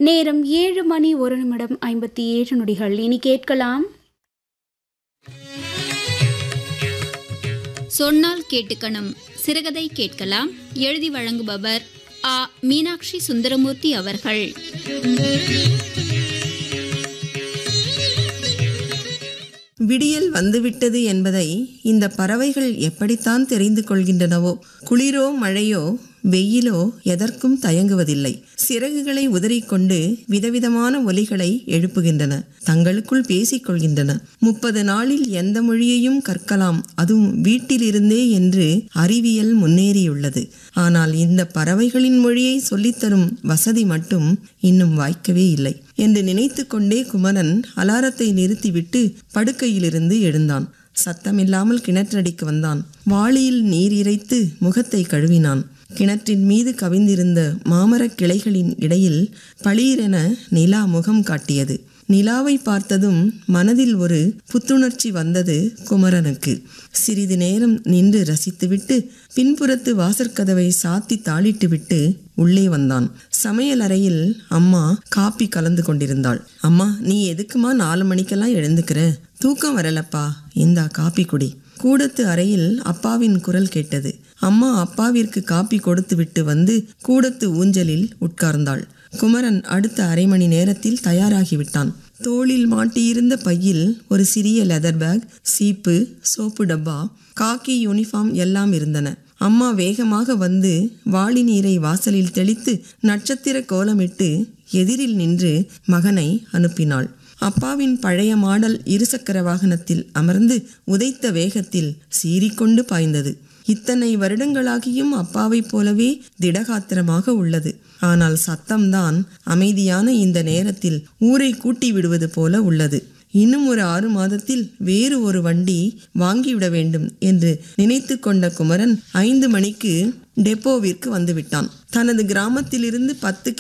நேரம் ஏழு மணி ஒரு நிமிடம் ஐம்பத்தி ஏழு நொடிகள் இனி கேட்கலாம் சொன்னால் கேட்டுக்கணும் சிறுகதை கேட்கலாம் எழுதி வழங்குபவர் ஆ மீனாட்சி சுந்தரமூர்த்தி அவர்கள் விடியல் வந்துவிட்டது என்பதை இந்த பறவைகள் எப்படித்தான் தெரிந்து கொள்கின்றனவோ குளிரோ மழையோ வெயிலோ எதற்கும் தயங்குவதில்லை சிறகுகளை உதறிக்கொண்டு விதவிதமான ஒலிகளை எழுப்புகின்றன தங்களுக்குள் பேசிக் கொள்கின்றன முப்பது நாளில் எந்த மொழியையும் கற்கலாம் அதுவும் வீட்டிலிருந்தே என்று அறிவியல் முன்னேறியுள்ளது ஆனால் இந்த பறவைகளின் மொழியை சொல்லித்தரும் வசதி மட்டும் இன்னும் வாய்க்கவே இல்லை என்று நினைத்து கொண்டே குமரன் அலாரத்தை நிறுத்திவிட்டு படுக்கையிலிருந்து எழுந்தான் சத்தமில்லாமல் கிணற்றடிக்கு வந்தான் வாளியில் நீர் இறைத்து முகத்தை கழுவினான் கிணற்றின் மீது கவிந்திருந்த மாமரக் கிளைகளின் இடையில் பளீரென நிலா முகம் காட்டியது நிலாவை பார்த்ததும் மனதில் ஒரு புத்துணர்ச்சி வந்தது குமரனுக்கு சிறிது நேரம் நின்று ரசித்துவிட்டு பின்புறத்து வாசற்கதவை சாத்தி தாளிட்டுவிட்டு உள்ளே வந்தான் சமையல் அறையில் அம்மா காப்பி கலந்து கொண்டிருந்தாள் அம்மா நீ எதுக்குமா நாலு மணிக்கெல்லாம் எழுந்துக்கிற தூக்கம் வரலப்பா இந்தா காப்பி குடி கூடத்து அறையில் அப்பாவின் குரல் கேட்டது அம்மா அப்பாவிற்கு காப்பி கொடுத்துவிட்டு வந்து கூடத்து ஊஞ்சலில் உட்கார்ந்தாள் குமரன் அடுத்த அரை மணி நேரத்தில் தயாராகிவிட்டான் தோளில் மாட்டியிருந்த பையில் ஒரு சிறிய லெதர் பேக் சீப்பு சோப்பு டப்பா காக்கி யூனிஃபார்ம் எல்லாம் இருந்தன அம்மா வேகமாக வந்து வாளி நீரை வாசலில் தெளித்து நட்சத்திர கோலமிட்டு எதிரில் நின்று மகனை அனுப்பினாள் அப்பாவின் பழைய மாடல் இருசக்கர வாகனத்தில் அமர்ந்து உதைத்த வேகத்தில் சீறிக்கொண்டு பாய்ந்தது இத்தனை வருடங்களாகியும் அப்பாவைப் போலவே திடகாத்திரமாக உள்ளது ஆனால் சத்தம்தான் அமைதியான இந்த நேரத்தில் ஊரை கூட்டி விடுவது போல உள்ளது இன்னும் ஒரு ஆறு மாதத்தில் வேறு ஒரு வண்டி வாங்கிவிட வேண்டும் என்று நினைத்து கொண்ட குமரன் ஐந்து மணிக்கு டெப்போவிற்கு வந்துவிட்டான் தனது கிராமத்திலிருந்து பத்து